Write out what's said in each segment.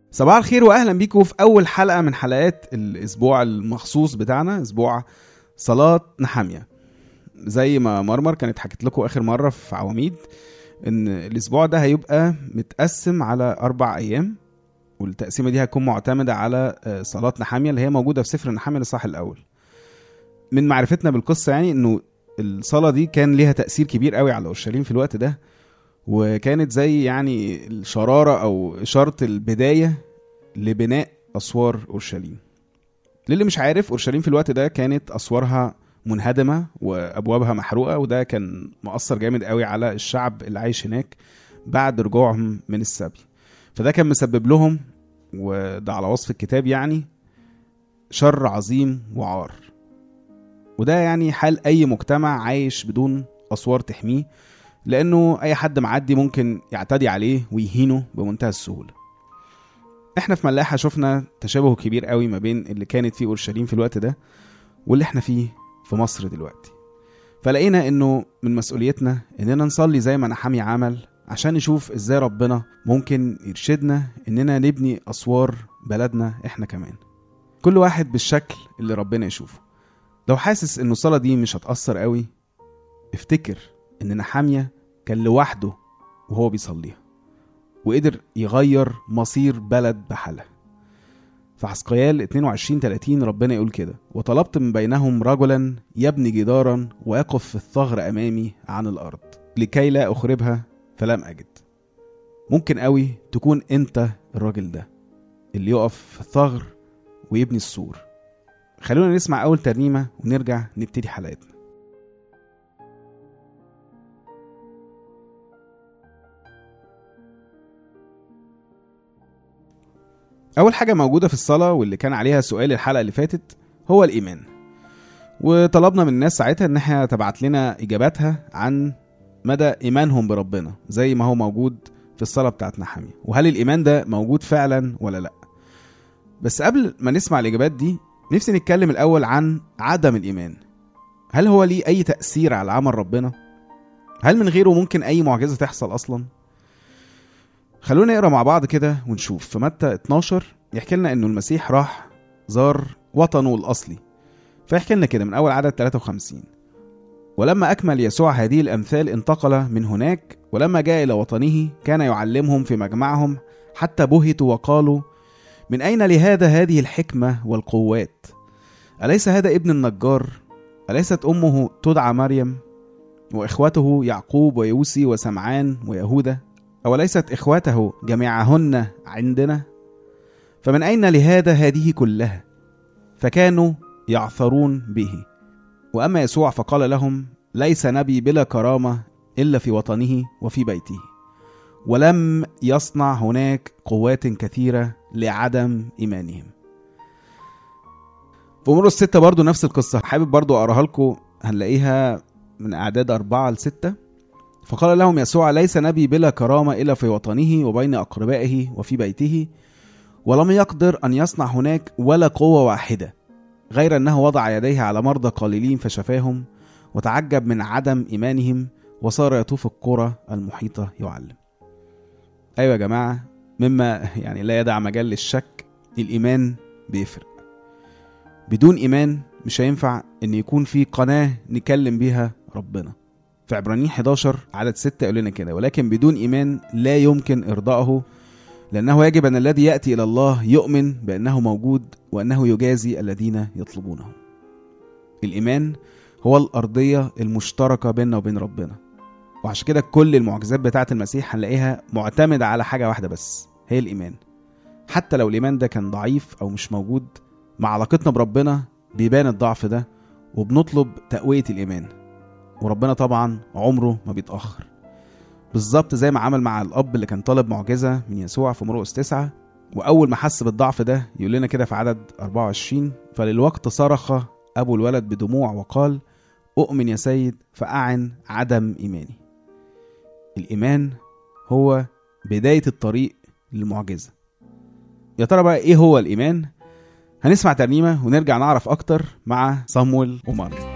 صباح الخير واهلا بيكم في اول حلقه من حلقات الاسبوع المخصوص بتاعنا اسبوع صلاه نحاميه زي ما مرمر كانت حكت لكم اخر مره في عواميد ان الاسبوع ده هيبقى متقسم على اربع ايام والتقسيمه دي هتكون معتمده على آه، صلاه نحاميه اللي هي موجوده في سفر نحاميه الاصحاح الاول من معرفتنا بالقصه يعني انه الصلاه دي كان ليها تاثير كبير قوي على اورشليم في الوقت ده وكانت زي يعني الشراره او اشاره البدايه لبناء اسوار اورشليم للي مش عارف اورشليم في الوقت ده كانت اسوارها منهدمه وابوابها محروقه وده كان مؤثر جامد قوي على الشعب اللي عايش هناك بعد رجوعهم من السبي فده كان مسبب لهم وده على وصف الكتاب يعني شر عظيم وعار وده يعني حال اي مجتمع عايش بدون اسوار تحميه لانه اي حد معدي ممكن يعتدي عليه ويهينه بمنتهى السهوله احنا في ملاحه شفنا تشابه كبير قوي ما بين اللي كانت فيه اورشليم في الوقت ده واللي احنا فيه في مصر دلوقتي فلقينا انه من مسؤوليتنا اننا نصلي زي ما نحامي عمل عشان نشوف ازاي ربنا ممكن يرشدنا اننا نبني اسوار بلدنا احنا كمان كل واحد بالشكل اللي ربنا يشوفه لو حاسس ان الصلاة دي مش هتأثر قوي افتكر ان نحامية كان لوحده وهو بيصليها وقدر يغير مصير بلد بحالها في عسقيال 22 30 ربنا يقول كده وطلبت من بينهم رجلا يبني جدارا ويقف في الثغر امامي عن الارض لكي لا اخربها فلم اجد ممكن قوي تكون انت الراجل ده اللي يقف في الثغر ويبني السور خلونا نسمع اول ترنيمه ونرجع نبتدي حلقتنا أول حاجة موجودة في الصلاة واللي كان عليها سؤال الحلقة اللي فاتت هو الإيمان وطلبنا من الناس ساعتها إن احنا تبعت لنا إجاباتها عن مدى إيمانهم بربنا زي ما هو موجود في الصلاة بتاعت نحامية وهل الإيمان ده موجود فعلا ولا لأ بس قبل ما نسمع الإجابات دي نفسي نتكلم الأول عن عدم الإيمان هل هو ليه أي تأثير على عمل ربنا؟ هل من غيره ممكن أي معجزة تحصل أصلا؟ خلونا نقرا مع بعض كده ونشوف في متى 12 يحكي لنا انه المسيح راح زار وطنه الاصلي فيحكي لنا كده من اول عدد 53 ولما اكمل يسوع هذه الامثال انتقل من هناك ولما جاء الى وطنه كان يعلمهم في مجمعهم حتى بهتوا وقالوا من اين لهذا هذه الحكمه والقوات اليس هذا ابن النجار اليست امه تدعى مريم واخوته يعقوب ويوسي وسمعان ويهوذا أوليست إخوته جميعهن عندنا؟ فمن أين لهذا هذه كلها؟ فكانوا يعثرون به وأما يسوع فقال لهم ليس نبي بلا كرامة إلا في وطنه وفي بيته ولم يصنع هناك قوات كثيرة لعدم إيمانهم في مرقس ستة برضو نفس القصة حابب برضو أقراها لكم هنلاقيها من أعداد أربعة لستة فقال لهم يسوع ليس نبي بلا كرامة إلا في وطنه وبين أقربائه وفي بيته ولم يقدر أن يصنع هناك ولا قوة واحدة غير أنه وضع يديه على مرضى قليلين فشفاهم وتعجب من عدم إيمانهم وصار يطوف القرى المحيطة يعلم أيوة يا جماعة مما يعني لا يدع مجال للشك الإيمان بيفرق بدون إيمان مش هينفع إن يكون في قناة نكلم بيها ربنا في عبرانيين 11 عدد 6 يقول لنا كده ولكن بدون ايمان لا يمكن ارضائه لانه يجب ان الذي ياتي الى الله يؤمن بانه موجود وانه يجازي الذين يطلبونه. الايمان هو الارضيه المشتركه بيننا وبين ربنا. وعشان كده كل المعجزات بتاعه المسيح هنلاقيها معتمده على حاجه واحده بس هي الايمان. حتى لو الايمان ده كان ضعيف او مش موجود مع علاقتنا بربنا بيبان الضعف ده وبنطلب تقويه الايمان. وربنا طبعا عمره ما بيتأخر بالظبط زي ما عمل مع الأب اللي كان طالب معجزة من يسوع في مرقس تسعة وأول ما حس بالضعف ده يقول لنا كده في عدد 24 فللوقت صرخ أبو الولد بدموع وقال أؤمن يا سيد فأعن عدم إيماني الإيمان هو بداية الطريق للمعجزة يا ترى بقى إيه هو الإيمان؟ هنسمع ترنيمة ونرجع نعرف أكتر مع صامويل ومارك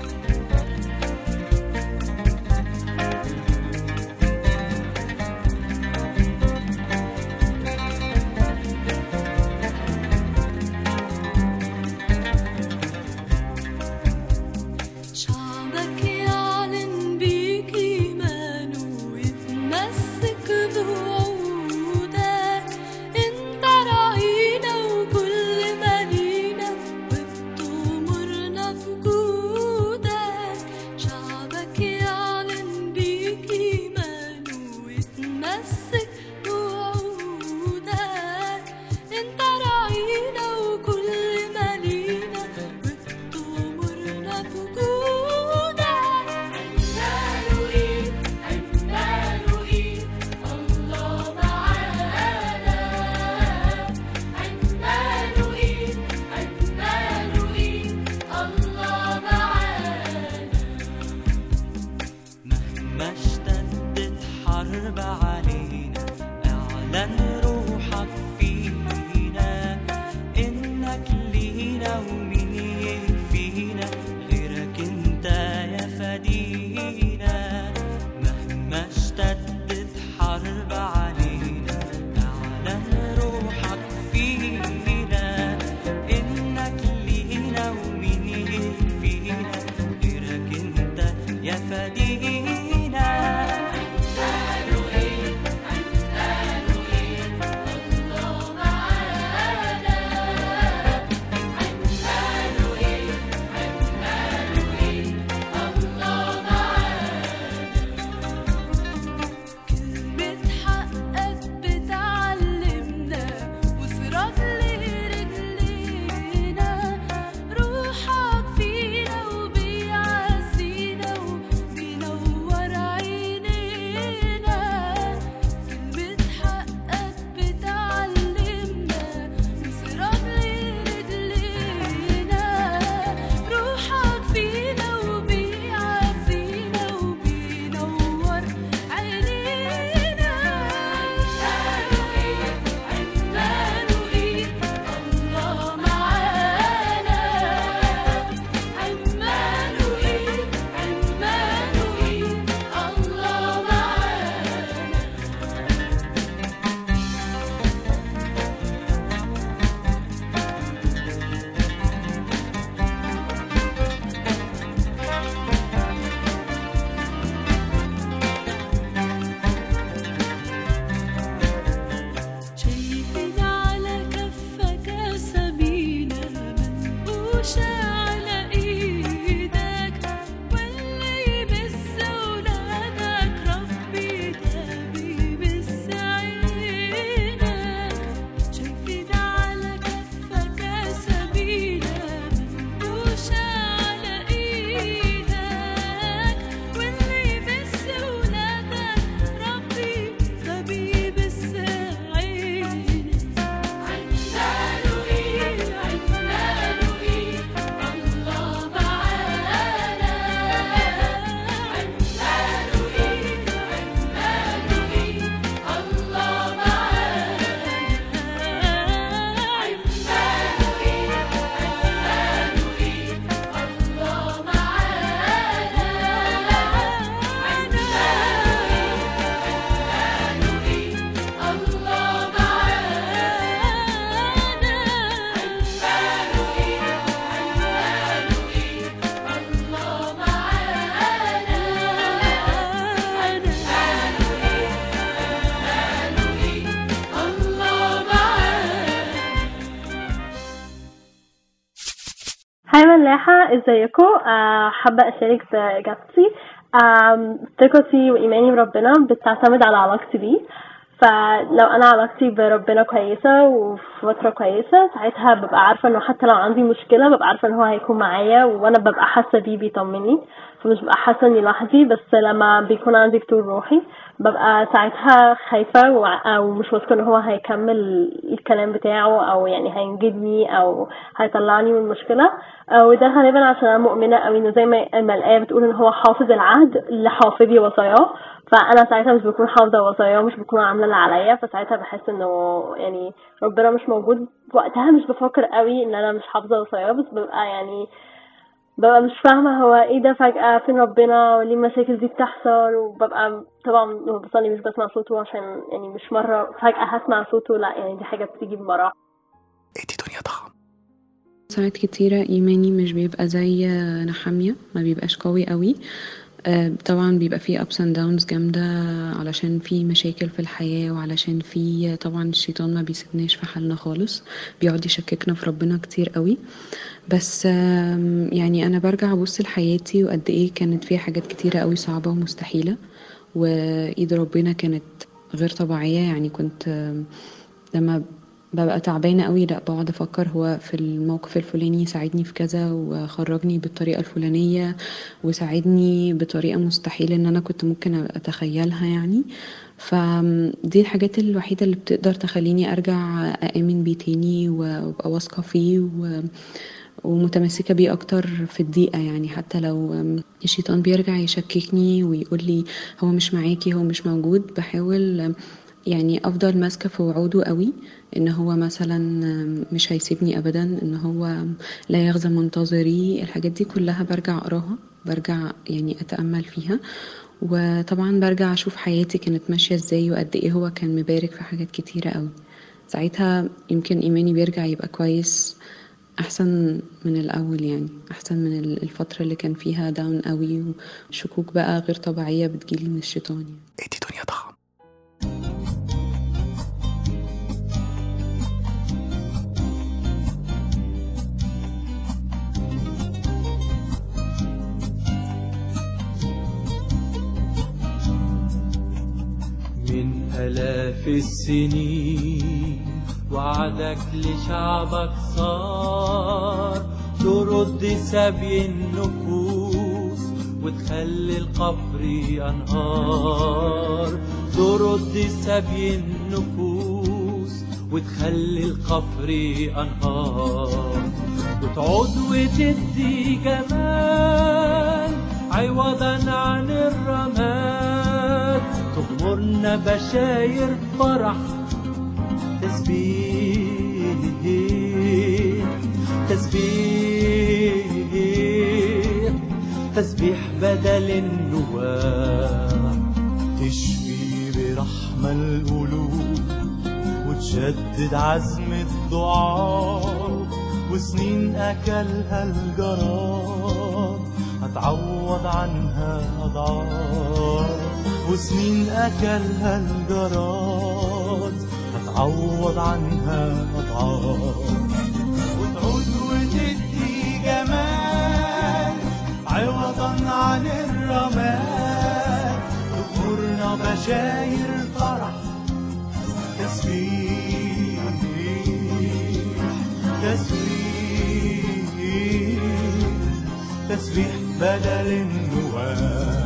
ملاحة ازيكم آه، حابة أشارك بإجابتي آم، ثقتي وإيماني بربنا بتعتمد على علاقتي بيه فلو أنا علاقتي بربنا كويسة وفي فترة كويسة ساعتها ببقى عارفة إنه حتى لو عندي مشكلة ببقى عارفة إن هو هيكون معايا وأنا ببقى حاسة بيه بيطمني فمش ببقى حاسة إني لوحدي بس لما بيكون عندي فتور روحي ببقى ساعتها خايفة وع- أو مش واثقة إن هو هيكمل الكلام بتاعه أو يعني هينجدني أو هيطلعني من المشكلة آه، وده غالبا عشان أنا مؤمنة أوي إنه زي ما ما الآية بتقول إن هو حافظ العهد لحافظي وصاياه فأنا ساعتها مش بكون حافظة وصاياه مش بكون عاملة اللي عليا فساعتها بحس إنه يعني ربنا مش موجود وقتها مش بفكر قوي إن أنا مش حافظة وصاياه بس ببقى يعني ببقى مش فاهمة هو ايه ده فجأة فين ربنا وليه المشاكل دي بتحصل وببقى طبعا لما بصلي مش بسمع صوته عشان يعني مش مرة فجأة هسمع صوته لا يعني دي حاجة بتيجي بمراحل ادي دنيا ضخم ساعات كتيرة إيماني مش بيبقى زي نحامية ما بيبقاش قوي قوي آه، طبعا بيبقى فيه ups and downs جامدة علشان في مشاكل في الحياة وعلشان في طبعا الشيطان ما بيسيبناش في حالنا خالص بيقعد يشككنا في ربنا كتير قوي بس آم، يعني أنا برجع أبص لحياتي وقد إيه كانت فيها حاجات كتيرة قوي صعبة ومستحيلة وإيد ربنا كانت غير طبيعية يعني كنت آم، لما ببقى تعبانة قوي لا بقعد أفكر هو في الموقف الفلاني ساعدني في كذا وخرجني بالطريقة الفلانية وساعدني بطريقة مستحيل إن أنا كنت ممكن أبقى أتخيلها يعني فدي الحاجات الوحيدة اللي بتقدر تخليني أرجع أآمن بيه تاني وأبقى واثقة فيه و ومتمسكة بيه أكتر في الضيقة يعني حتى لو الشيطان بيرجع يشككني ويقول لي هو مش معاكي هو مش موجود بحاول يعني أفضل ماسكة في وعوده قوي إن هو مثلا مش هيسيبني أبدا إن هو لا يغزى منتظري الحاجات دي كلها برجع أقراها برجع يعني أتأمل فيها وطبعا برجع أشوف حياتي كانت ماشية إزاي وقد إيه هو كان مبارك في حاجات كتيرة قوي ساعتها يمكن إيماني بيرجع يبقى كويس احسن من الاول يعني احسن من ال- الفتره اللي كان فيها داون قوي وشكوك بقى غير طبيعيه بتجيلي من الشيطان يعني ادي دنيا ضخم من آلاف السنين وعدك لشعبك صار ترد سبي النفوس وتخلي القفر أنهار ترد سبي النفوس وتخلي القفر أنهار وتعود وتدي جمال عوضا عن الرماد تغمرنا بشاير فرح تسبيح تسبيح تسبيح بدل النواح تشفي برحمة القلوب وتجدد عزم الضعاف وسنين أكلها الجراد هتعوض عنها أضعاف وسنين أكلها الجراد هتعوض عنها أضعاف وتعود وتدي جمال عوضا عن الرماد تغمرنا بشاير فرح تسبيح تسبيح تسبيح بدل النواه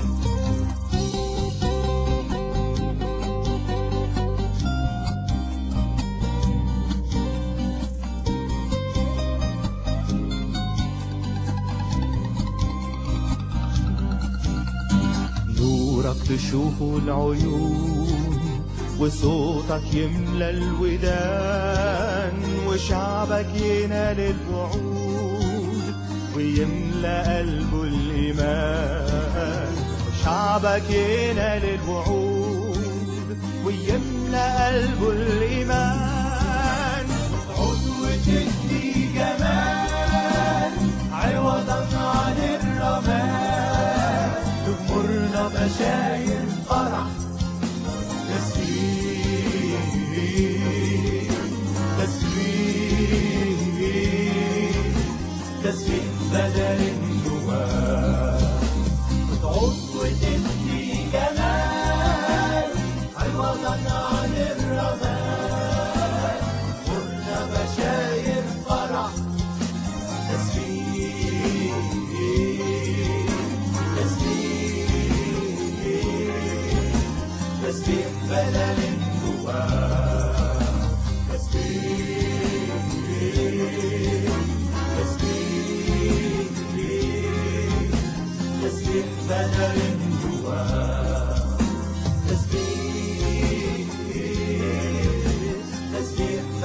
نورك تشوفه العيون وصوتك يملى الودان وشعبك ينال الوعود ويملى قلبه الإيمان شعبك ينال الوعود ويملى قلبه الإيمان تعود وتدي جمال عوضا عن الرماد تغمرنا بشاير فرح تسبيح تسبيح تسبيح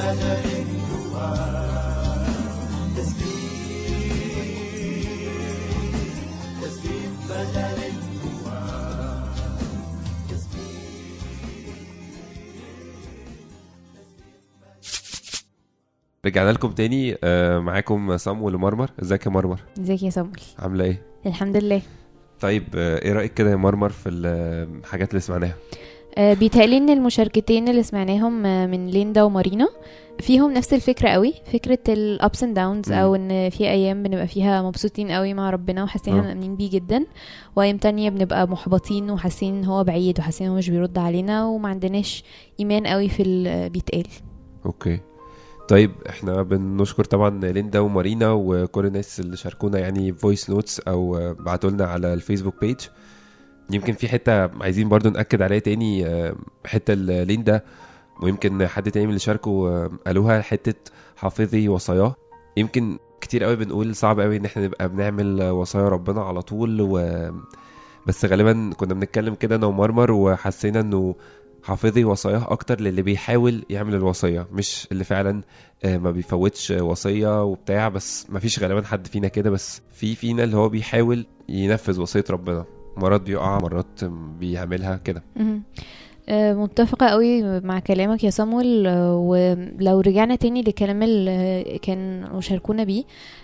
رجعنا لكم تاني آه، معاكم صامويل ومرمر ازيك يا مرمر ازيك يا صامويل عامله ايه الحمد لله طيب آه، ايه رايك كده يا مرمر في الحاجات اللي سمعناها آه، بيتهيألي ان المشاركتين اللي سمعناهم آه، من ليندا ومارينا فيهم نفس الفكرة قوي فكرة الابس اند داونز مم. او ان في ايام بنبقى فيها مبسوطين قوي مع ربنا وحاسين آه. احنا مأمنين بيه جدا وايام تانية بنبقى محبطين وحاسين ان هو بعيد وحاسين ان هو مش بيرد علينا وما عندناش ايمان قوي في اللي بيتقال اوكي طيب احنا بنشكر طبعا ليندا ومارينا وكل الناس اللي شاركونا يعني فويس نوتس او بعتوا لنا على الفيسبوك بيج يمكن في حته عايزين برضو ناكد عليها تاني آه، حته ليندا ويمكن حد تاني من اللي شاركوا آه، قالوها حته حافظي وصاياه يمكن كتير قوي بنقول صعب قوي ان احنا نبقى بنعمل وصايا ربنا على طول و بس غالبا كنا بنتكلم كده انا ومرمر وحسينا انه حافظي وصاياه اكتر للي بيحاول يعمل الوصيه مش اللي فعلا آه، ما بيفوتش وصيه وبتاع بس ما فيش غالبا حد فينا كده بس في فينا اللي هو بيحاول ينفذ وصيه ربنا مرات بيقع مرات بيعملها كده مهم. آه، متفقة قوي مع كلامك يا صامويل آه، ولو رجعنا تاني للكلام اللي كان شاركونا بيه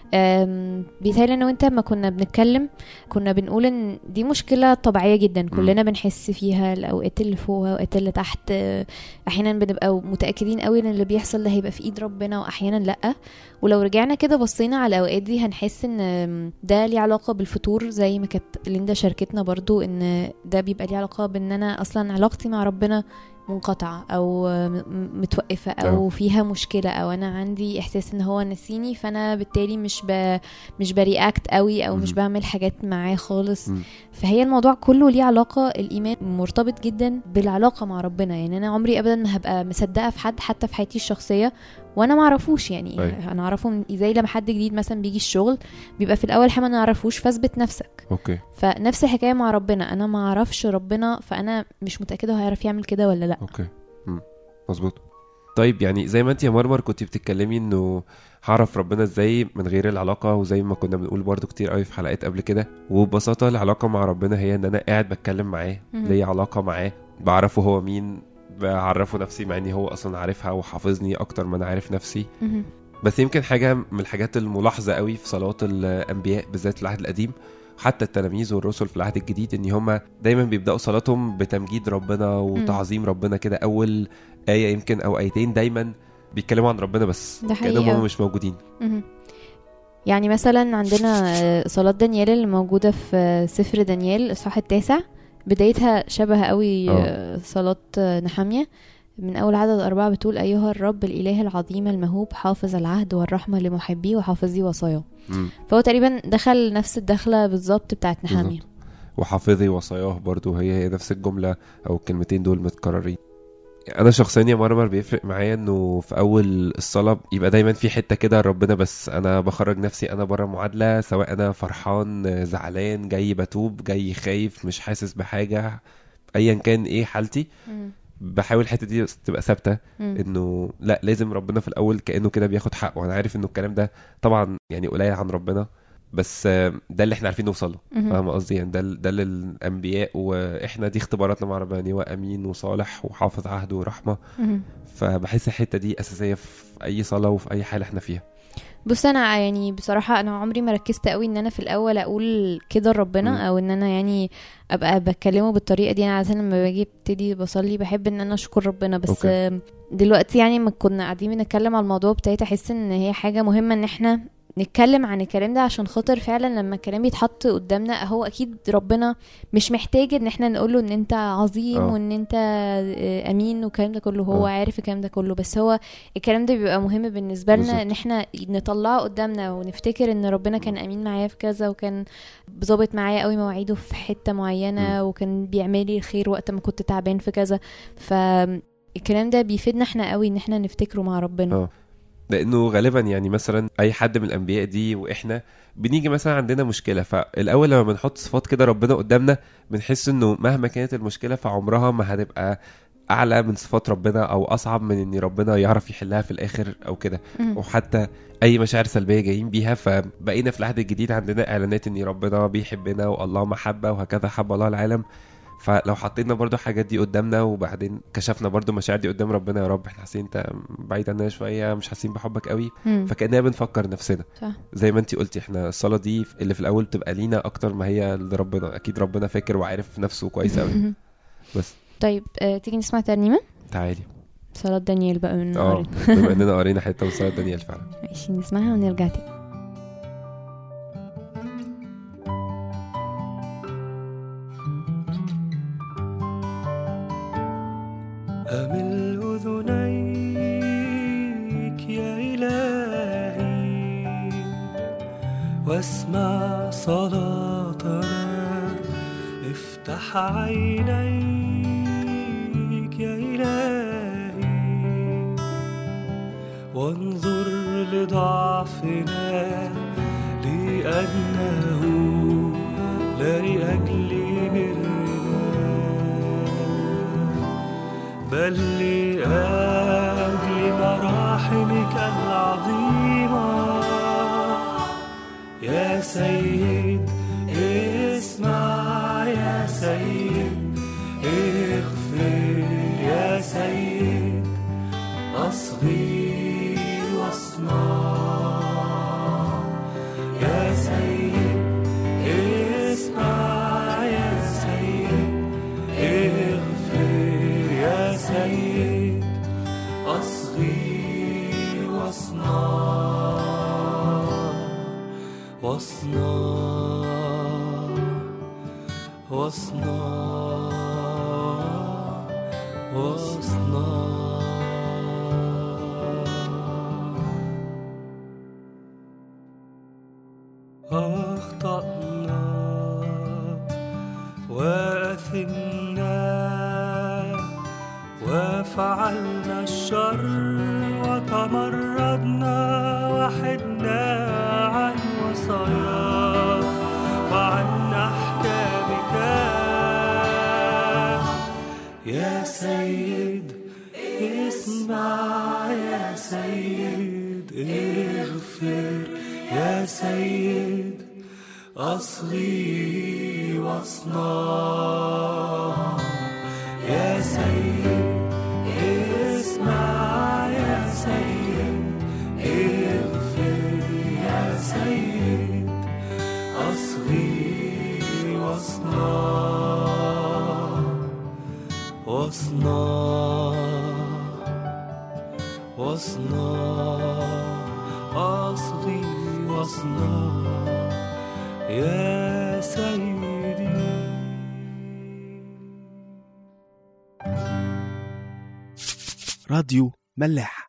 آم، بيتهيألي انا وانت لما كنا بنتكلم كنا بنقول ان دي مشكلة طبيعية جدا كلنا بنحس فيها الاوقات اللي فوق والاوقات اللي تحت آه، احيانا بنبقى متأكدين قوي ان اللي بيحصل ده هيبقى في ايد ربنا واحيانا لا ولو رجعنا كده بصينا على الاوقات دي هنحس ان آم، ده ليه علاقة بالفتور زي ما كانت ليندا شاركتنا برضو ان ده بيبقى ليه علاقة بان انا اصلا علاقتي مع ربنا منقطعة او م- م- متوقفة او أه. فيها مشكلة او انا عندي احساس ان هو نسيني فانا بالتالي مش ب... مش برياكت قوي او مش مم. بعمل حاجات معاه خالص مم. فهي الموضوع كله ليه علاقة الإيمان مرتبط جدا بالعلاقة مع ربنا يعني أنا عمري أبدا ما هبقى مصدقة في حد حتى في حياتي الشخصية وأنا ما أعرفوش يعني أيوة. أنا أعرفه من زي لما حد جديد مثلا بيجي الشغل بيبقى في الأول حاجة ما نعرفوش فاثبت نفسك اوكي فنفس الحكاية مع ربنا أنا ما أعرفش ربنا فأنا مش متأكدة هو هيعرف يعمل كده ولا لأ اوكي مم. مظبوط طيب يعني زي ما انت يا مرمر كنت بتتكلمي انه هعرف ربنا ازاي من غير العلاقه وزي ما كنا بنقول برضو كتير قوي في حلقات قبل كده وببساطه العلاقه مع ربنا هي ان انا قاعد بتكلم معاه مهم. ليا علاقه معاه بعرفه هو مين بعرفه نفسي مع اني هو اصلا عارفها وحافظني اكتر ما انا عارف نفسي مهم. بس يمكن حاجه من الحاجات الملاحظه قوي في صلاه الانبياء بالذات في العهد القديم حتى التلاميذ والرسل في العهد الجديد ان هم دايما بيبداوا صلاتهم بتمجيد ربنا وتعظيم ربنا كده اول ايه يمكن او ايتين دايما بيتكلموا عن ربنا بس ده حقيقي كانهم هم أوي. مش موجودين مهم. يعني مثلا عندنا آه، صلاة دانيال اللي موجودة في آه، سفر دانيال الإصحاح التاسع بدايتها شبه قوي آه. آه، صلاة آه، نحامية من أول عدد أربعة بتقول أيها الرب الإله العظيم المهوب حافظ العهد والرحمة لمحبيه وحافظي وصاياه مم. فهو تقريبا دخل نفس الدخلة بالظبط بتاعت نحامية وحافظي وصاياه برضو هي هي نفس الجمله او الكلمتين دول متكررين انا شخصيا يا مرمر بيفرق معايا انه في اول الصلاه يبقى دايما في حته كده ربنا بس انا بخرج نفسي انا بره معادله سواء انا فرحان زعلان جاي بتوب جاي خايف مش حاسس بحاجه ايا كان ايه حالتي مم. بحاول الحته دي تبقى ثابته مم. انه لا لازم ربنا في الاول كانه كده بياخد حقه وانا عارف انه الكلام ده طبعا يعني قليل عن ربنا بس آه، ده اللي احنا عارفين نوصل له مهم. فاهم قصدي يعني ده ال- ده للانبياء واحنا دي اختباراتنا مع ربنا يعني هو امين وصالح وحافظ عهده ورحمه مهم. فبحس الحته دي اساسيه في اي صلاه وفي اي حاله احنا فيها بص انا يعني بصراحه انا عمري ما ركزت قوي ان انا في الاول اقول كده لربنا مم. او ان انا يعني ابقى بكلمه بالطريقه دي انا عاده لما باجي ابتدي بصلي بحب ان انا اشكر ربنا بس أوكي. آم، دلوقتي يعني ما كنا قاعدين بنتكلم على الموضوع ابتديت احس ان هي حاجه مهمه ان احنا نتكلم عن الكلام ده عشان خاطر فعلا لما الكلام يتحط قدامنا هو اكيد ربنا مش محتاج ان احنا نقوله ان انت عظيم آه. وان انت آه، امين والكلام ده كله هو آه. عارف الكلام ده كله بس هو الكلام ده بيبقى مهم بالنسبه لنا بالظبط. ان احنا نطلعه قدامنا ونفتكر ان ربنا كان امين معايا في كذا وكان ظابط معايا قوي مواعيده في حته معينه وكان بيعمل لي الخير وقت ما كنت تعبان في كذا فالكلام ده بيفيدنا احنا قوي ان احنا نفتكره مع ربنا اه لانه غالبا يعني مثلا اي حد من الانبياء دي واحنا بنيجي مثلا عندنا مشكله فالاول لما بنحط صفات كده ربنا قدامنا بنحس انه مهما كانت المشكله فعمرها ما هتبقى اعلى من صفات ربنا او اصعب من ان ربنا يعرف يحلها في الاخر او كده مم. وحتى اي مشاعر سلبيه جايين بيها فبقينا في العهد الجديد عندنا اعلانات ان ربنا بيحبنا والله محبه وهكذا حب الله العالم فلو حطينا برضو الحاجات دي قدامنا وبعدين كشفنا برضو المشاعر دي قدام ربنا يا رب احنا حاسين انت بعيد عننا شويه مش حاسين بحبك قوي مم. فكاننا بنفكر نفسنا صح زي ما انتي قلتي احنا الصلاه دي اللي في الاول بتبقى لينا اكتر ما هي لربنا اكيد ربنا فاكر وعارف نفسه كويس قوي مم. بس طيب آه، تيجي نسمع ترنيمة تعالي صلاة دانيال بقى من اه قرن بما اننا قرينا حته من صلاه دانيال فعلا ماشي نسمعها ونرجع تاني أمل أذنيك يا إلهي واسمع صلاتنا افتح عينيك يا إلهي وانظر لضعفنا لأنه لا لأجل برنا بل لأجل مراحمك العظيمة يا سيد اسمع يا سيد اغفر يا سيد أصغي واصنع يا سيد اسمع يا سيد اغفر يا سيد أصغي واصنع واصنع واصنع واصنع أخطأنا وأثمنا وفعلنا الشر وتمردنا وحدنا عن وصاياك وعن أحكامك يا سيد اسمع يا سيد اغفر يا سيد أصغي واصنع يا سيد اسمع يا سيد اغفر يا سيد أصغي واصنع واصنع واصنع أصغي واصنع يا سيدي راديو ملاح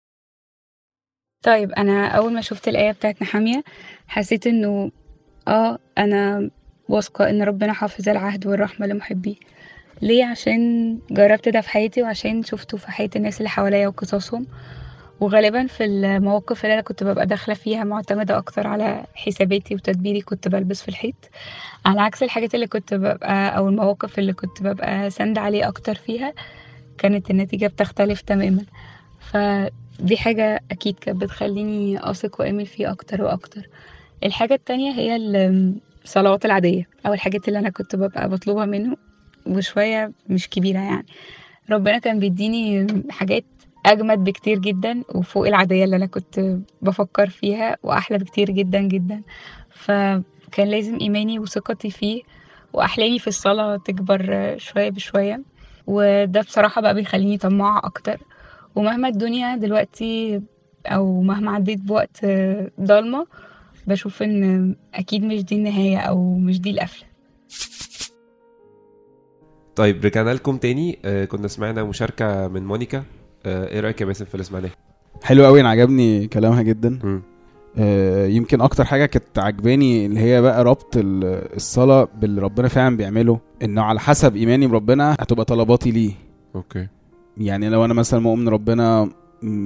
طيب انا اول ما شفت الايه بتاعت نحاميه حسيت انه اه انا واثقه ان ربنا حافظ العهد والرحمه لمحبيه ليه عشان جربت ده في حياتي وعشان شفته في حياه الناس اللي حواليا وقصصهم وغالبا في المواقف اللي انا كنت ببقى داخله فيها معتمده اكتر على حساباتي وتدبيري كنت بلبس في الحيط على عكس الحاجات اللي كنت ببقى او المواقف اللي كنت ببقى سند عليه اكتر فيها كانت النتيجه بتختلف تماما فدي حاجه اكيد كانت بتخليني اثق وامل فيه اكتر واكتر الحاجه التانية هي الصلوات العاديه او الحاجات اللي انا كنت ببقى بطلبها منه وشويه مش كبيره يعني ربنا كان بيديني حاجات اجمد بكتير جدا وفوق العاديه اللي انا كنت بفكر فيها واحلى بكتير جدا جدا فكان لازم ايماني وثقتي فيه واحلامي في الصلاه تكبر شويه بشويه وده بصراحه بقى بيخليني طماعه اكتر ومهما الدنيا دلوقتي او مهما عديت بوقت ضلمه بشوف ان اكيد مش دي النهايه او مش دي القفله طيب رجعنا لكم تاني آه كنا سمعنا مشاركه من مونيكا آه ايه رايك يا باسم في اللي سمعناه حلو قوي انا عجبني كلامها جدا مم. آه، يمكن اكتر حاجه كانت عجباني اللي هي بقى ربط ال- الصلاه باللي ربنا فعلا بيعمله انه على حسب ايماني بربنا هتبقى طلباتي ليه اوكي يعني لو انا مثلا مؤمن ربنا م-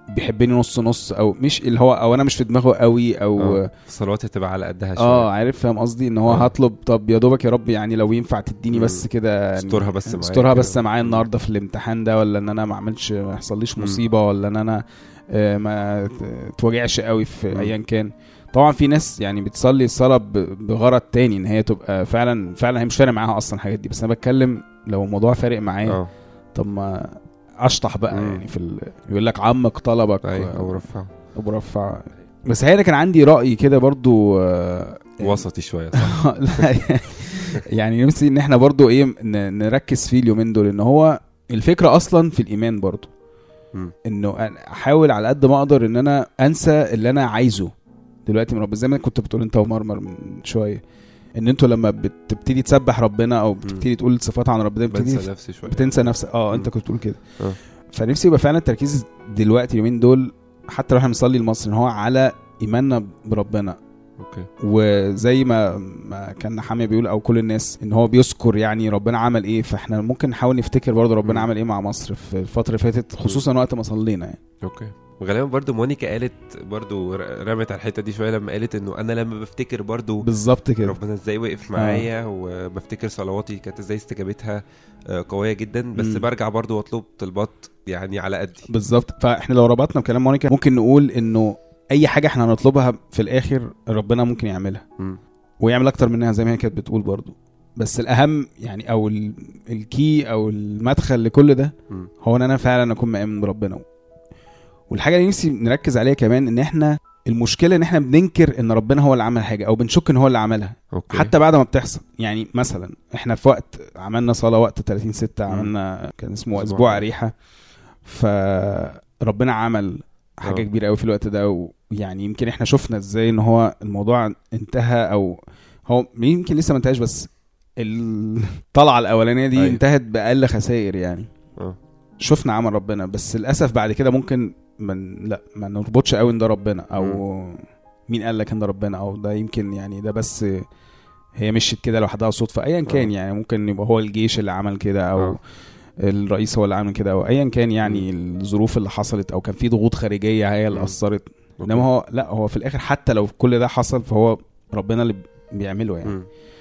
بيحبني نص نص او مش اللي هو او انا مش في دماغه قوي او آه. صلواتي هتبقى على قدها شويه اه عارف فاهم قصدي ان هو آه. هطلب طب يا دوبك يا رب يعني لو ينفع تديني مم. بس كده يعني استرها بس معايا استرها كده. بس معايا مم. النهارده في الامتحان ده ولا ان انا ما اعملش ما يحصليش مم. مصيبه ولا ان انا آه، ما ت- توجعش قوي في مم. ايا كان طبعا في ناس يعني بتصلي الصلاه ب- بغرض تاني ان هي تبقى فعلا فعلا هي مش فارق معاها اصلا الحاجات دي بس انا بتكلم لو الموضوع فارق معايا اه طب ما اشطح بقى مم. يعني في ال... يقول لك عمق طلبك ايوه او رفع ابو رفع بس هي كان عندي راي كده برضو آه، وسطي شويه صح لا، يعني نفسي ان احنا برضو ايه ن- نركز فيه اليومين دول ان هو الفكره اصلا في الايمان برضو مم. انه أنا احاول على قد ما اقدر ان انا انسى اللي انا عايزه دلوقتي من ربنا زي ما كنت بتقول انت ومرمر من شويه ان انتوا لما بتبتدي تسبح ربنا او بتبتدي تقول صفات عن ربنا بتبتدي بنسى نفسي شويه بتنسى نفسك اه مم. انت كنت بتقول كده آه. فنفسي يبقى فعلا التركيز دلوقتي اليومين دول حتى لو احنا بنصلي لمصر ان هو على ايماننا بربنا اوكي وزي ما ما كان حامي بيقول او كل الناس ان هو بيذكر يعني ربنا عمل ايه فاحنا ممكن نحاول نفتكر برضه ربنا مم. عمل ايه مع مصر في الفتره اللي فاتت خصوصا وقت ما صلينا يعني اوكي وغالبا برضو مونيكا قالت برضو ر- رمت على الحته دي شويه لما قالت انه انا لما بفتكر برضو بالظبط كده ربنا ازاي وقف معايا وبفتكر صلواتي كانت ازاي استجابتها آه، قويه جدا بس مم. برجع برضو واطلب طلبات يعني على قدي بالظبط فاحنا لو ربطنا بكلام مونيكا ممكن نقول انه اي حاجه احنا هنطلبها في الاخر ربنا ممكن يعملها مم. ويعمل اكتر منها زي ما هي كانت بتقول برضه بس الاهم يعني او ال- الكي او المدخل لكل ده مم. هو ان انا فعلا اكون مآمن بربنا والحاجه اللي نفسي نركز عليها كمان ان احنا المشكله ان احنا بننكر ان ربنا هو اللي عمل حاجه او بنشك ان هو اللي عملها اوكي حتى بعد ما بتحصل يعني مثلا احنا في وقت عملنا صلاه وقت 30 6 مم. عملنا كان اسمه أسبوع اسبوع ريحه فربنا عمل حاجه آه. كبيره قوي في الوقت ده ويعني يمكن احنا شفنا ازاي ان هو الموضوع انتهى او هو يمكن لسه ما انتهاش بس الطلعه الاولانيه دي أيوة. انتهت باقل خسائر يعني اه شفنا عمل ربنا بس للاسف بعد كده ممكن من لا ما نربطش قوي ان ده ربنا او مين قال لك ان ده ربنا او ده يمكن يعني ده بس هي مشيت كده لوحدها صدفه ايا كان آه. يعني ممكن يبقى هو الجيش اللي عمل كده او آه. الرئيس هو اللي عمل كده او ايا كان يعني الظروف اللي حصلت او كان في ضغوط خارجيه هي اللي مم. اثرت أوكي. انما هو لا هو في الاخر حتى لو كل ده حصل فهو ربنا اللي بيعمله يعني مم.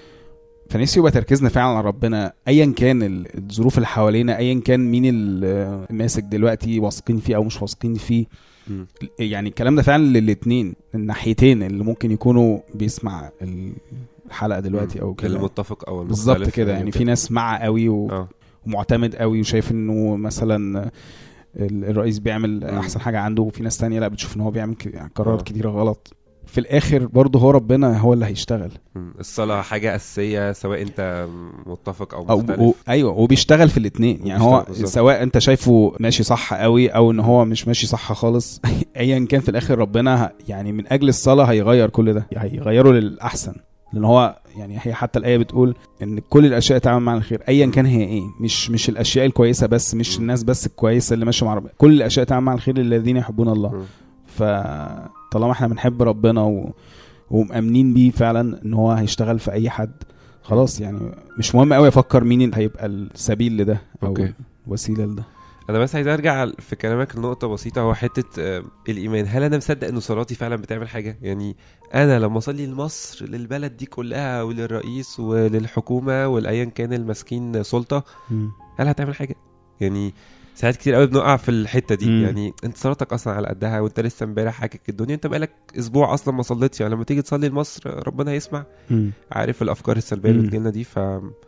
فنفسي يبقى تركيزنا فعلا على ربنا ايا كان ال- الظروف اللي حوالينا ايا كان مين ال- الماسك دلوقتي واثقين فيه او مش واثقين فيه مم. يعني الكلام ده فعلا للاثنين الناحيتين اللي ممكن يكونوا بيسمع الحلقه دلوقتي او اللي كده متفق او بالظبط المختلف كده يعني في ناس مع قوي و... اه ومعتمد قوي وشايف انه مثلا ال- الرئيس بيعمل مم. احسن حاجه عنده وفي ناس تانية لا بتشوف ان هو بيعمل ك- يعني قرارات آه. كتيره غلط في الاخر برضه هو ربنا هو اللي هيشتغل مم. الصلاه حاجه اساسيه سواء انت متفق او او مختلف و... ايوه وبيشتغل في الاثنين يعني هو وبيشتغل بالظبط. سواء انت شايفه ماشي صح قوي او ان هو مش ماشي صح خالص ايا كان في الاخر ربنا ه... يعني من اجل الصلاه هيغير كل ده هيغيره للاحسن لان هو يعني هي حتى الايه بتقول ان كل الاشياء تعمل مع الخير ايا كان هي ايه مش مش الاشياء الكويسه بس مش مم. الناس بس الكويسه اللي ماشيه مع ربنا كل الاشياء تعمل مع الخير للذين يحبون الله مم. فطالما احنا بنحب ربنا و... ومأمنين بيه فعلا ان هو هيشتغل في اي حد خلاص يعني مش مهم قوي افكر مين اللي هيبقى السبيل لده او أوكي. الوسيله لده انا بس عايز ارجع في كلامك لنقطه بسيطه هو حته آه، الايمان هل انا مصدق ان صلاتي فعلا بتعمل حاجه يعني انا لما اصلي لمصر للبلد دي كلها وللرئيس وللحكومه والايا كان الماسكين سلطه هل هتعمل حاجه يعني ساعات كتير قوي بنقع في الحته دي مم. يعني انت صلاتك اصلا على قدها وانت لسه امبارح حاكك الدنيا انت بقالك اسبوع اصلا ما صليتش يعني لما تيجي تصلي لمصر ربنا هيسمع عارف الافكار السلبيه اللي مم. بتجيلنا دي ف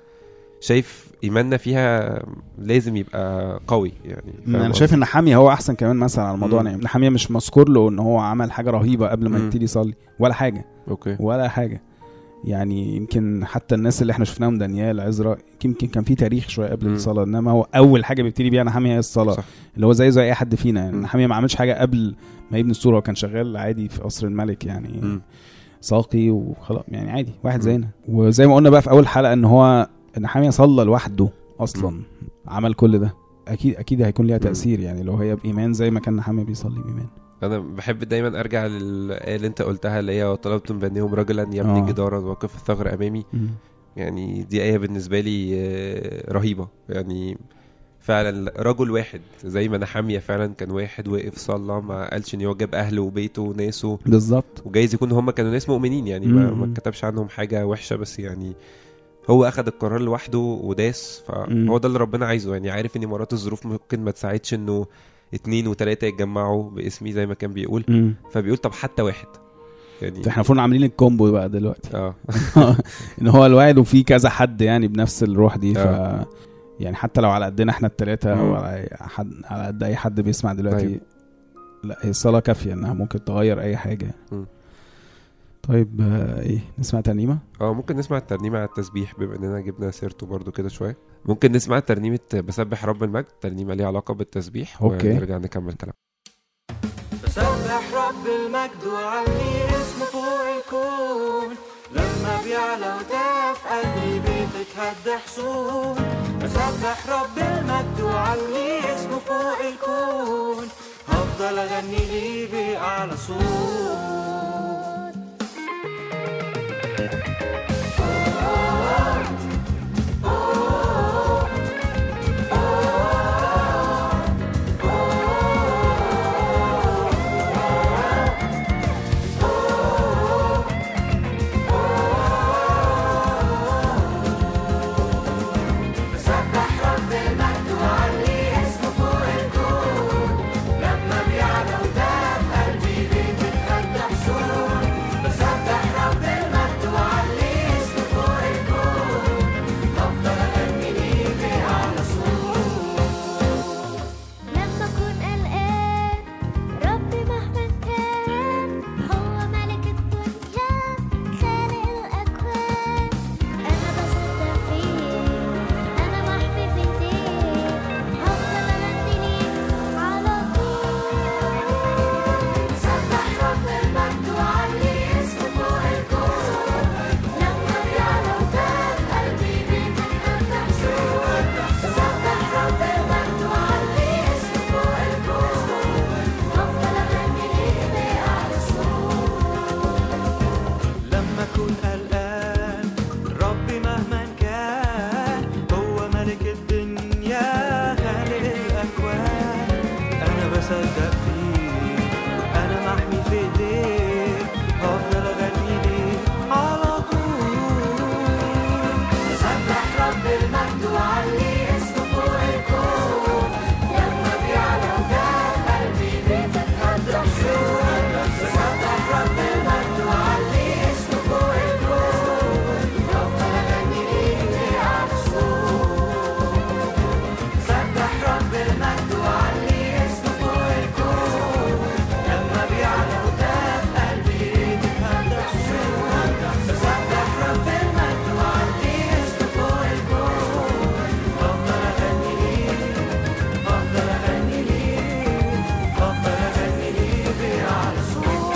شايف ايماننا فيها لازم يبقى قوي يعني فاهم انا قصدي؟ شايف ان حاميه هو احسن كمان مثلا على الموضوع مم. يعني حاميه مش مذكور له ان هو عمل حاجه رهيبه قبل ما مم. يبتدي يصلي ولا حاجه اوكي ولا حاجه يعني يمكن حتى الناس اللي احنا شفناهم دانيال عزرا يمكن كان في تاريخ شويه قبل مم. الصلاه انما هو اول حاجه بيبتدي بيها نحاميه هي الصلاه صح. اللي هو زيه زي اي حد فينا يعني مم. نحاميه ما عملش حاجه قبل ما يبني الصوره هو كان شغال عادي في قصر الملك يعني مم. ساقي وخلاص يعني عادي واحد مم. زينا وزي ما قلنا بقى في اول حلقه ان هو نحاميه صلى لوحده اصلا مم. عمل كل ده اكيد اكيد هيكون ليها مم. تاثير يعني لو هي بايمان زي ما كان نحاميه بيصلي بايمان انا بحب دايما ارجع للايه اللي انت قلتها اللي هي وطلبتم بنيهم رجلا يبني آه. جدارا وقف الثغر امامي يعني دي ايه بالنسبه لي آه، رهيبه يعني فعلا رجل واحد زي ما نحامية فعلا كان واحد وقف صلى ما قالش ان هو جاب اهله وبيته وناسه بالظبط وجايز يكون هم كانوا ناس مؤمنين يعني ما, مم. ما كتبش عنهم حاجة وحشة بس يعني هو اخد القرار لوحده وداس مم. فهو ده اللي ربنا عايزه يعني عارف ان مرات الظروف ممكن ما تساعدش انه اتنين وتلاتة يتجمعوا باسمي زي ما كان بيقول مم. فبيقول طب حتى واحد يعني احنا المفروض عاملين الكومبو بقى دلوقتي اه ان هو الواحد وفي كذا حد يعني بنفس الروح دي ف آه. يعني حتى لو على قدنا احنا التلاتة مم. او على أي حد على قد اي حد بيسمع دلوقتي أيوة. لا هي الصلاة كافية انها ممكن تغير اي حاجة مم. طيب آه، ايه نسمع ترنيمة اه ممكن نسمع الترنيمة على التسبيح بما اننا جبنا سيرته برضو كده شوية ممكن نسمع ترنيمة بسبح رب المجد ترنيمة ليها علاقة بالتسبيح أوكي. ونرجع نكمل كلام بسبح رب المجد وعلي اسمه فوق الكون لما بيعلى وده في قلبي بتتهد حصون بسبح رب المجد وعلي اسمه فوق الكون هفضل اغني ليه بأعلى صوت لما أكون قلقان ربي مهما كان هو ملك الدنيا خالق الأكوان أنا بصدق فيه أنا محمي في إيديه هفضل أغني ليه على طول سبح رب المجد وعلي اسمه فوق الكون لما بيعلى وده في قلبي بيتهد حصون سبح رب المجد وعلي اسمه فوق الكون هفضل أغني ليه بأعلى صوت لما اكون قلقان ربي مهما كان هو ملك الدنيا خالق الاكوان انا بصدق فيه انا محمي في ايديه هفضل اغني ليه على طول سبح رب المجد وعلي اسمه فوق الكون لما بيعلى وده في قلبي بتتهد حصون سبح رب المجد وعلي اسمه فوق الكون هفضل اغني ليه بأعلى صوت سبح رب المجد وعلي اسمه فوق الكون لما بيعلى وده في قلبي بتتهدى حصون سبح رب المجد وعلي اسمه فوق الكون هفضل اغني ليه هفضل اغني ليه هفضل اغني ليه بأعلى صوت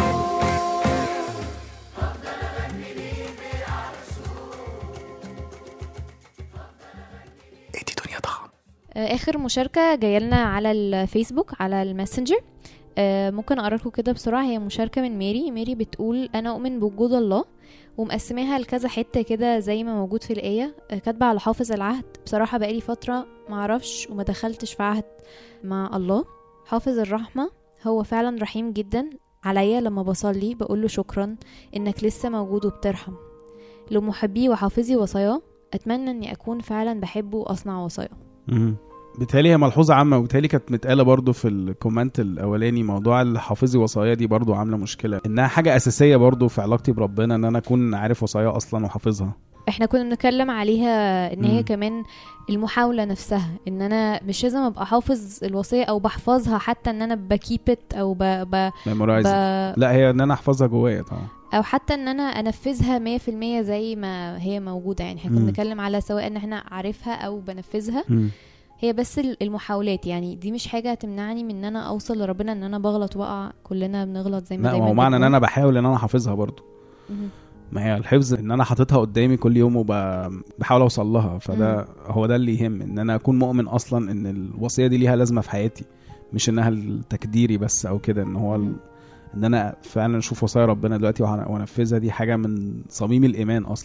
آه، اخر مشاركه جايه لنا على الفيسبوك على الماسنجر آه، ممكن اقرا لكم كده بسرعه هي مشاركه من ميري ميري بتقول انا اؤمن بوجود الله ومقسماها لكذا حته كده زي ما موجود في الايه آه، كاتبه على حافظ العهد بصراحه بقالي فتره معرفش وما دخلتش في عهد مع الله حافظ الرحمه هو فعلا رحيم جدا عليا لما بصلي بقوله شكرا انك لسه موجود وبترحم لمحبيه وحافظي وصاياه اتمنى اني اكون فعلا بحبه واصنع وصاياه مم. بالتالي هي ملحوظة عامة وبالتالي كانت متقالة برضو في الكومنت الأولاني موضوع الحافظي وصايا دي برضو عاملة مشكلة إنها حاجة أساسية برضو في علاقتي بربنا إن أنا أكون عارف وصايا أصلا وحافظها احنا كنا بنتكلم عليها ان هي مم. كمان المحاولة نفسها ان انا مش لازم ابقى حافظ الوصية او بحفظها حتى ان انا بكيبت او ب... ب... ب... ميمورايز لا هي إن أنا أحفظها جوايا طبعا او حتى ان انا انفذها مية في المية زي ما هي موجودة يعني احنا كنا مم. بنتكلم على سواء ان احنا عارفها او بنفذها مم. هي بس ال- المحاولات يعني دي مش حاجة تمنعني من ان انا اوصل لربنا ان انا بغلط واقع كلنا بنغلط زي ما لا دايما ما هو معنى إن بنقول. أنا بحاول إن أنا حافظها برضو مهم. ما هي الحفظ ان انا حاططها قدامي كل يوم وبحاول اوصل لها فده هو ده اللي يهم ان انا اكون مؤمن اصلا ان الوصيه دي ليها لازمه في حياتي مش انها التكديري بس او كده ان هو ال... ان انا فعلا اشوف وصايا ربنا دلوقتي وأنا- وانفذها دي حاجه من صميم الايمان اصلا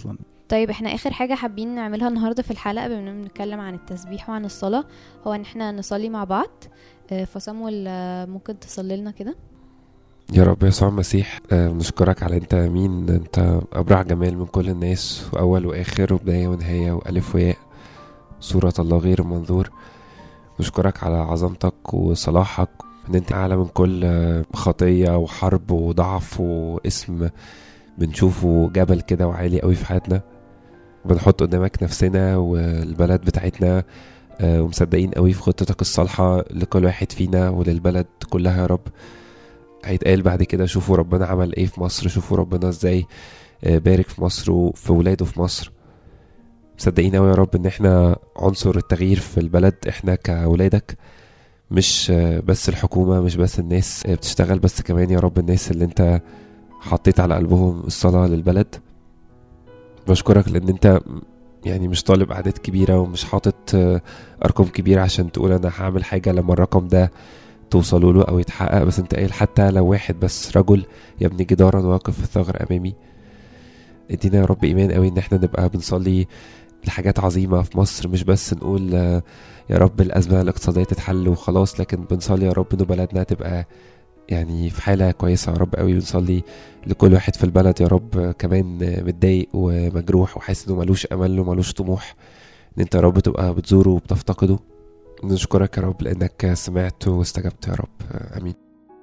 طيب احنا اخر حاجة حابين نعملها النهاردة في الحلقة بما اننا بنتكلم عن التسبيح وعن الصلاة هو ان احنا نصلي مع بعض آه، فصامويل آه، ممكن تصلي لنا كده يا رب يسوع المسيح آه، نشكرك على انت مين انت ابرع جمال من كل الناس واول واخر وبدايه ونهايه والف وياء صوره الله غير منظور نشكرك على عظمتك وصلاحك ان انت اعلى من كل آه، خطيه وحرب وضعف واسم بنشوفه جبل كده وعالي قوي في حياتنا بنحط قدامك نفسنا والبلد بتاعتنا آه، ومصدقين قوي في خطتك الصالحه لكل واحد فينا وللبلد كلها يا رب هيتقال بعد كده شوفوا ربنا عمل ايه في مصر شوفوا ربنا ازاي آه، بارك في مصر وفي ولاده في مصر مصدقين قوي يا رب ان احنا عنصر التغيير في البلد احنا كولادك مش آه، بس الحكومة مش بس الناس آه، بتشتغل بس كمان يا رب الناس اللي انت حطيت على قلبهم الصلاة للبلد بشكرك لان انت يعني مش طالب اعداد كبيرة ومش حاطط آه، ارقام كبيرة عشان تقول انا هعمل حاجة لما الرقم ده توصلوا له او يتحقق بس انت قايل حتى لو واحد بس رجل يبني جدارا واقف في الثغر امامي ادينا يا رب ايمان قوي ان احنا نبقى بنصلي لحاجات عظيمة في مصر مش بس نقول آه، يا رب الأزمة الاقتصادية تتحل وخلاص لكن بنصلي يا رب إن بلدنا تبقى يعني في حالة كويسة يا رب قوي بنصلي لكل واحد في البلد يا رب آه، كمان آه، متضايق ومجروح وحاسس إنه ملوش أمل وملوش طموح إن أنت يا رب تبقى بتزوره وبتفتقده نشكرك يا رب لأنك سمعت واستجبت يا رب آه، آمين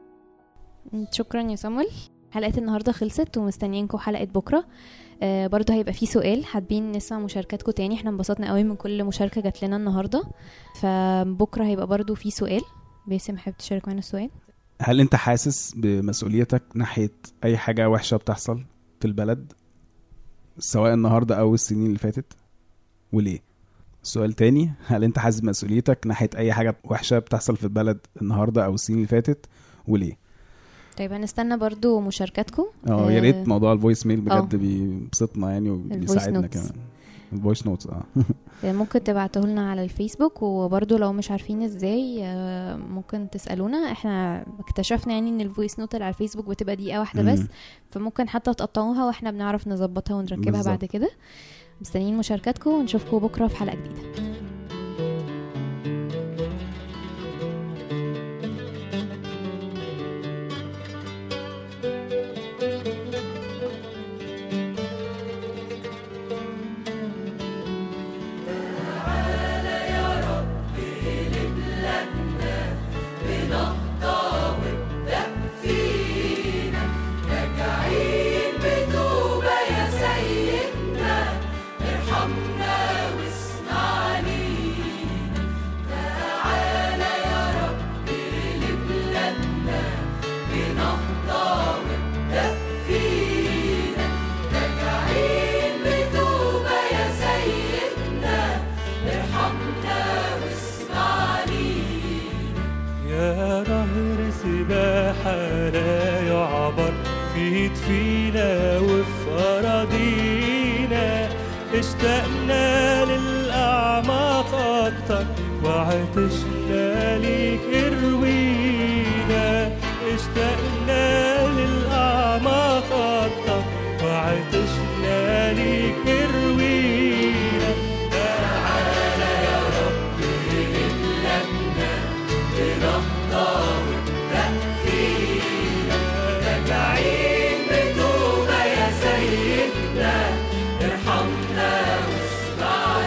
شكرا يا صامويل حلقة النهاردة خلصت ومستنيينكم حلقة بكرة آه برضه هيبقى في سؤال حابين نسمع مشاركاتكم تاني احنا انبسطنا قوي من كل مشاركة جات لنا النهاردة فبكرة هيبقى برضه في سؤال باسم حابب تشارك معانا السؤال هل انت حاسس بمسؤوليتك ناحية اي حاجة وحشة بتحصل في البلد سواء النهاردة او السنين اللي فاتت وليه سؤال تاني هل انت حاسس بمسؤوليتك ناحية اي حاجة وحشة بتحصل في البلد النهاردة او السنين اللي فاتت وليه طيب هنستنى برضه مشاركاتكم اه يا آه، ريت موضوع الفويس ميل اه. بجد بيبسطنا يعني وبيساعدنا notes. كمان الفويس نوتس اه ممكن تبعتوه لنا على الفيسبوك وبرضه لو مش عارفين ازاي آه، ممكن تسالونا احنا اكتشفنا يعني ان الفويس نوت اللي على الفيسبوك بتبقى دقيقه واحده بس مم. فممكن حتى تقطعوها واحنا بنعرف نظبطها ونركبها بالظبط. بعد كده مستنيين مشاركاتكم ونشوفكم بكره في حلقه جديده راجعين بتوبة يا سيدنا ارحمنا واسمع لينا تعالى يا رب لبلادنا بنهضة وابدأ فينا راجعين بتوبة يا سيدنا ارحمنا واسمع لينا يا نهر سباحة لا يعبر في فينا وفي أراضينا اشتقنا للأعماق أكتر وعطشنا ليك اروينا اشتقنا للأعماق أكتر وعطشنا ليك اروينا تعالى يا رب لبلادنا بنهضة وابدأ فينا راجعين بتوبة يا سيدنا ارحمنا واسمع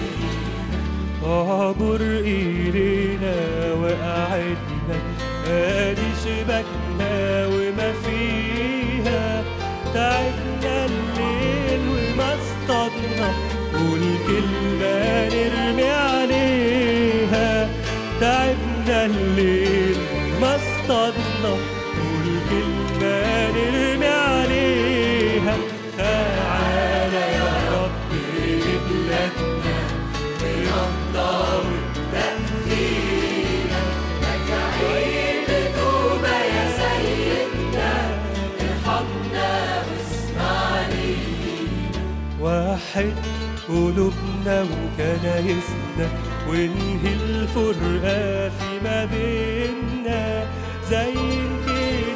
اعبر إلينا وقعدنا ادي شبكنا وما فيها تعبنا الليل وما اصطادنا والكلمة نرمي عليها تعبنا الليل ما اصطادنا والكلمة نرمي عليها تعالى يا رب لبلادنا بنهضة وابدأ فينا راجعين بتوبة يا سيدنا ارحمنا واسمع لينا وحد قلوبنا وكنايسنا وانهي الفرقة فيما بينا زي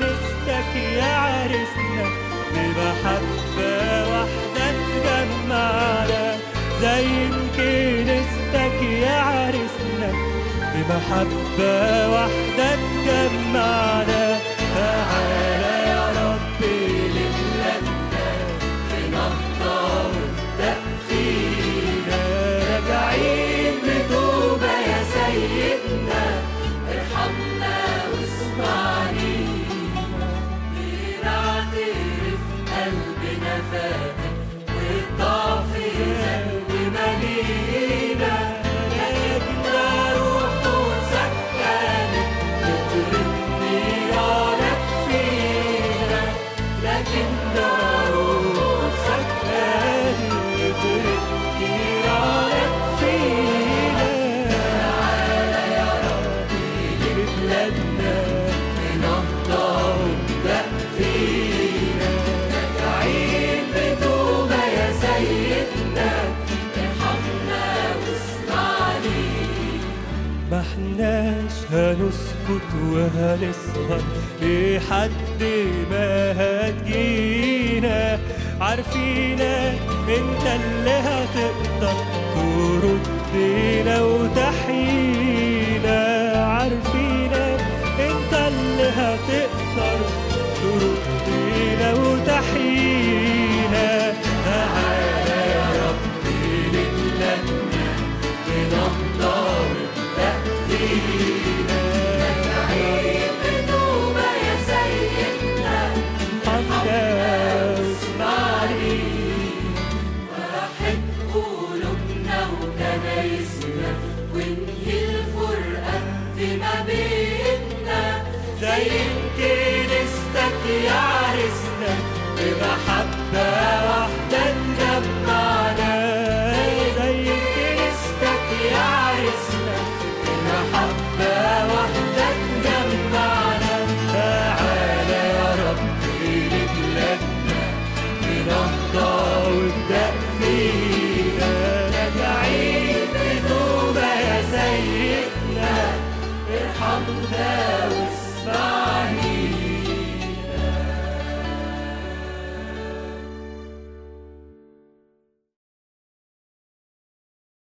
كنيستك يا عرسنا بمحبة واحدة تجمعنا زين كنيستك يا عرسنا بمحبة واحدة تجمعنا تعالى يا رب لبلادنا بنهضة وابدأ فينا راجعين بتوبة يا سيدنا ارحمنا واسمعني بنعترف قلبنا فاتك والضعف ذنب ملينا لكن روح قدسك قالت تطرد نيرانك فينا لكن روح قدسك قالت تطرد نيرانك فينا تعالى يا ربي لبلادنا بنهضة وابدأ فينا راجعين بتوبة يا سيدنا ارحمنا واسمعني ما احناش هنسكت وهنسهر لحد ما هتجينا عارفينك انت اللي هتقدر تردنا وتحيينا